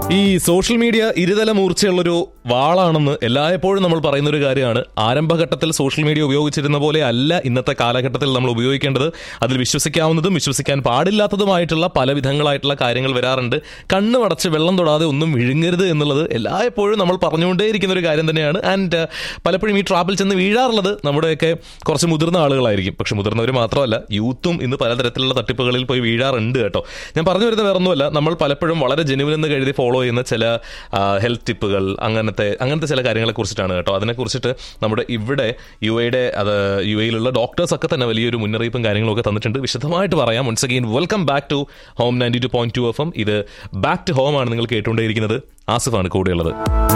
ഈ social media ഇരുതല മൂർച്ചയുള്ളൊരു വാളാണെന്ന് എല്ലായ്പ്പോഴും നമ്മൾ പറയുന്ന ഒരു കാര്യമാണ് ആരംഭഘട്ടത്തിൽ സോഷ്യൽ മീഡിയ ഉപയോഗിച്ചിരുന്ന പോലെ അല്ല ഇന്നത്തെ കാലഘട്ടത്തിൽ നമ്മൾ ഉപയോഗിക്കേണ്ടത് അതിൽ വിശ്വസിക്കാവുന്നതും വിശ്വസിക്കാൻ പാടില്ലാത്തതുമായിട്ടുള്ള പല വിധങ്ങളായിട്ടുള്ള കാര്യങ്ങൾ വരാറുണ്ട് കണ്ണ് അടച്ച് വെള്ളം തൊടാതെ ഒന്നും വിഴുങ്ങരുത് എന്നുള്ളത് എല്ലായ്പ്പോഴും നമ്മൾ പറഞ്ഞുകൊണ്ടേയിരിക്കുന്ന ഒരു കാര്യം തന്നെയാണ് ആൻഡ് പലപ്പോഴും ഈ ട്രാപ്പിൽ ചെന്ന് വീഴാറുള്ളത് നമ്മുടെയൊക്കെ കുറച്ച് മുതിർന്ന ആളുകളായിരിക്കും പക്ഷെ മുതിർന്നവർ മാത്രമല്ല യൂത്തും ഇന്ന് പലതരത്തിലുള്ള തട്ടിപ്പുകളിൽ പോയി വീഴാറുണ്ട് കേട്ടോ ഞാൻ പറഞ്ഞു വരുന്നത് വേറൊന്നുമല്ല നമ്മൾ പലപ്പോഴും വളരെ ജെനുവിൻ എന്ന് കരുതി ഫോളോ ചെയ്യുന്ന ചില ഹെൽത്ത് ടിപ്പുകൾ അങ്ങനത്തെ അങ്ങനത്തെ ചില കാര്യങ്ങളെ കുറിച്ചിട്ടാണ് കേട്ടോ അതിനെക്കുറിച്ചിട്ട് നമ്മുടെ ഇവിടെ യു എയുടെ അത് യു എയിലുള്ള ഡോക്ടേഴ്സ് ഒക്കെ തന്നെ വലിയൊരു മുന്നറിയിപ്പും കാര്യങ്ങളും ഒക്കെ തന്നിട്ടുണ്ട് വിശദമായിട്ട് പറയാം once again welcome back to home ninety two point two F M ഇത് ബാക്ക് ടു ഹോം ആണ് നിങ്ങൾ കേട്ടുകൊണ്ടേയിരിക്കുന്നത് ആസിഫാണ് കൂടെയുള്ളത്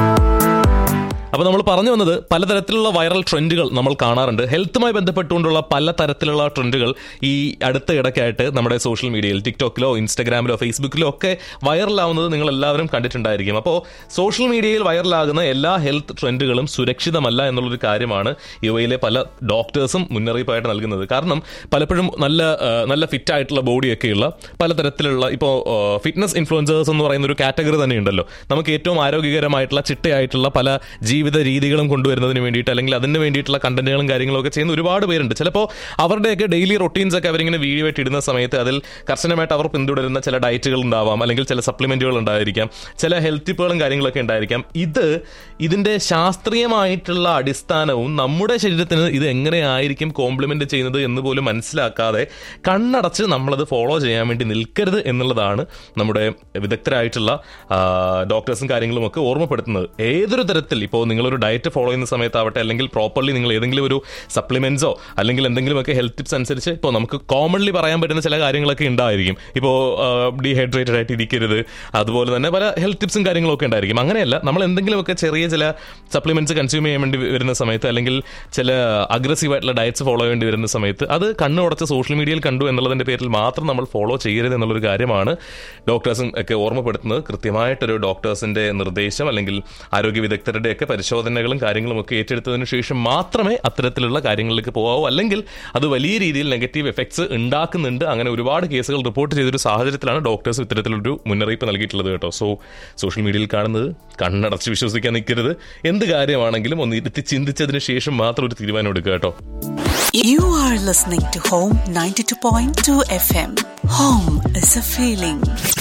അപ്പോൾ നമ്മൾ പറഞ്ഞു വന്നത് പലതരത്തിലുള്ള വൈറൽ ട്രെൻഡുകൾ നമ്മൾ കാണാറുണ്ട് ഹെൽത്തുമായി ബന്ധപ്പെട്ടുകൊണ്ടുള്ള പല തരത്തിലുള്ള ട്രെൻഡുകൾ ഈ അടുത്ത ഇടയ്ക്കായിട്ട് നമ്മുടെ സോഷ്യൽ മീഡിയയിൽ ടിക്ടോക്കിലോ ഇൻസ്റ്റഗ്രാമിലോ ഫേസ്ബുക്കിലോ ഒക്കെ വൈറലാവുന്നത് നിങ്ങൾ എല്ലാവരും കണ്ടിട്ടുണ്ടായിരിക്കും അപ്പോൾ സോഷ്യൽ മീഡിയയിൽ വൈറലാകുന്ന എല്ലാ ഹെൽത്ത് ട്രെൻഡുകളും സുരക്ഷിതമല്ല എന്നുള്ളൊരു കാര്യമാണ് യു എയിലെ പല ഡോക്ടേഴ്സും മുന്നറിയിപ്പായിട്ട് നൽകുന്നത് കാരണം പലപ്പോഴും നല്ല ആ, നല്ല ഫിറ്റ് ആയിട്ടുള്ള ബോഡിയൊക്കെയുള്ള പലതരത്തിലുള്ള ഇപ്പോൾ ഫിറ്റ്നസ് ഇൻഫ്ലുവൻസേഴ്സ് എന്ന് പറയുന്ന ഒരു കാറ്റഗറി തന്നെ ഉണ്ടല്ലോ നമുക്ക് ഏറ്റവും ആരോഗ്യകരമായിട്ടുള്ള ചിട്ടയായിട്ടുള്ള പല ജീവിത രീതികളും കൊണ്ടുവരുന്നതിന് വേണ്ടിയിട്ട് അല്ലെങ്കിൽ അതിന് വേണ്ടിയിട്ടുള്ള കണ്ടന്റുകളും കാര്യങ്ങളും ഒക്കെ ചെയ്യുന്ന ഒരുപാട് പേരുണ്ട് ചിലപ്പോൾ അവരുടെയൊക്കെ ഡെയിലി റൊട്ടീൻസ് ഒക്കെ അവരിങ്ങനെ വീഡിയോ ആയിട്ട് ഇടുന്ന സമയത്ത് അതിൽ കർശനമായിട്ട് അവർ പിന്തുടരുന്ന ചില ഡയറ്റുകൾ ഉണ്ടാവാം അല്ലെങ്കിൽ ചില സപ്ലിമെന്റുകൾ ഉണ്ടായിരിക്കാം ചില ഹെൽത്ത് ടിപ്പുകളും കാര്യങ്ങളൊക്കെ ഉണ്ടായിരിക്കാം ഇത് ഇതിന്റെ ശാസ്ത്രീയമായിട്ടുള്ള അടിസ്ഥാനവും നമ്മുടെ ശരീരത്തിന് ഇത് എങ്ങനെയായിരിക്കും കോംപ്ലിമെന്റ് ചെയ്യുന്നത് എന്ന് പോലും മനസ്സിലാക്കാതെ കണ്ണടച്ച് നമ്മളത് ഫോളോ ചെയ്യാൻ വേണ്ടി നിൽക്കരുത് എന്നുള്ളതാണ് നമ്മുടെ വിദഗ്ധരായിട്ടുള്ള ആ, ഡോക്ടേഴ്സും കാര്യങ്ങളും ഒക്കെ ഓർമ്മപ്പെടുത്തുന്നത് ഏതൊരു തരത്തിൽ ഇപ്പോൾ നിങ്ങളൊരു ഡയറ്റ് ഫോളോ ചെയ്യുന്ന സമയത്താവട്ടെ അല്ലെങ്കിൽ പ്രോപ്പർലി നിങ്ങൾ ഏതെങ്കിലും ഒരു സപ്ലിമെന്റ്സോ അല്ലെങ്കിൽ എന്തെങ്കിലുമൊക്കെ ഹെൽത്ത് ടിപ്സ് അനുസരിച്ച് ഇപ്പോൾ നമുക്ക് കോമൺലി പറയാൻ പറ്റുന്ന ചില കാര്യങ്ങളൊക്കെ ഉണ്ടായിരിക്കും ഇപ്പോൾ ഡീഹൈഡ്രേറ്റഡ് ആയിട്ട് ഇരിക്കരുത് അതുപോലെ തന്നെ പല ഹെൽത്ത് ടിപ്സും കാര്യങ്ങളൊക്കെ ഉണ്ടായിരിക്കും അങ്ങനെയല്ല നമ്മൾ എന്തെങ്കിലുമൊക്കെ ചെറിയ ചില സപ്ലിമെന്റ്സ് കൺസ്യൂം ചെയ്യാൻ വേണ്ടി വരുന്ന സമയത്ത് അല്ലെങ്കിൽ ചില അഗ്രസീവ് ആയിട്ടുള്ള ഡയറ്റ്സ് ഫോളോ ചെയ്യേണ്ടി വരുന്ന സമയത്ത് അത് കണ്ണു ഉടച്ച് സോഷ്യൽ മീഡിയയിൽ കണ്ടു എന്നുള്ളതിന്റെ പേരിൽ മാത്രം നമ്മൾ ഫോളോ ചെയ്യരുത് എന്നുള്ളൊരു കാര്യമാണ് ഡോക്ടേഴ്സും ഒക്കെ ഓർമ്മപ്പെടുത്തുന്നത് കൃത്യമായിട്ടൊരു ഡോക്ടേഴ്സിന്റെ നിർദ്ദേശം അല്ലെങ്കിൽ ആരോഗ്യ വിദഗ്ധരുടെ ഒക്കെ പരിശോധനകളും കാര്യങ്ങളും ഒക്കെ ഏറ്റെടുത്തതിന് ശേഷം മാത്രമേ അത്തരത്തിലുള്ള കാര്യങ്ങളിലേക്ക് പോകാവൂ അല്ലെങ്കിൽ അത് വലിയ രീതിയിൽ നെഗറ്റീവ് എഫക്ട്സ് ഉണ്ടാക്കുന്നുണ്ട് അങ്ങനെ ഒരുപാട് കേസുകൾ റിപ്പോർട്ട് ചെയ്തൊരു സാഹചര്യത്തിലാണ് ഡോക്ടേഴ്സ് ഇത്തരത്തിലൊരു മുന്നറിയിപ്പ് നൽകിയിട്ടുള്ളത് കേട്ടോ സോ സോഷ്യൽ മീഡിയയിൽ കാണുന്നത് കണ്ണടച്ച് വിശ്വസിക്കാൻ നിൽക്കരുത് എന്ത് കാര്യമാണെങ്കിലും ഒന്ന് ഇരുത്തി ചിന്തിച്ചതിന് ശേഷം മാത്രം ഒരു തീരുമാനം എടുക്കുക കേട്ടോ You are listening to Home 92.2 FM. Home is a feeling.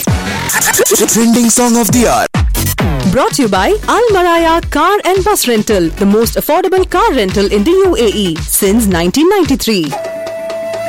Trending song of the hour. Brought to you by Al Maraya Car and Bus Rental, the most affordable car rental in the UAE since 1993.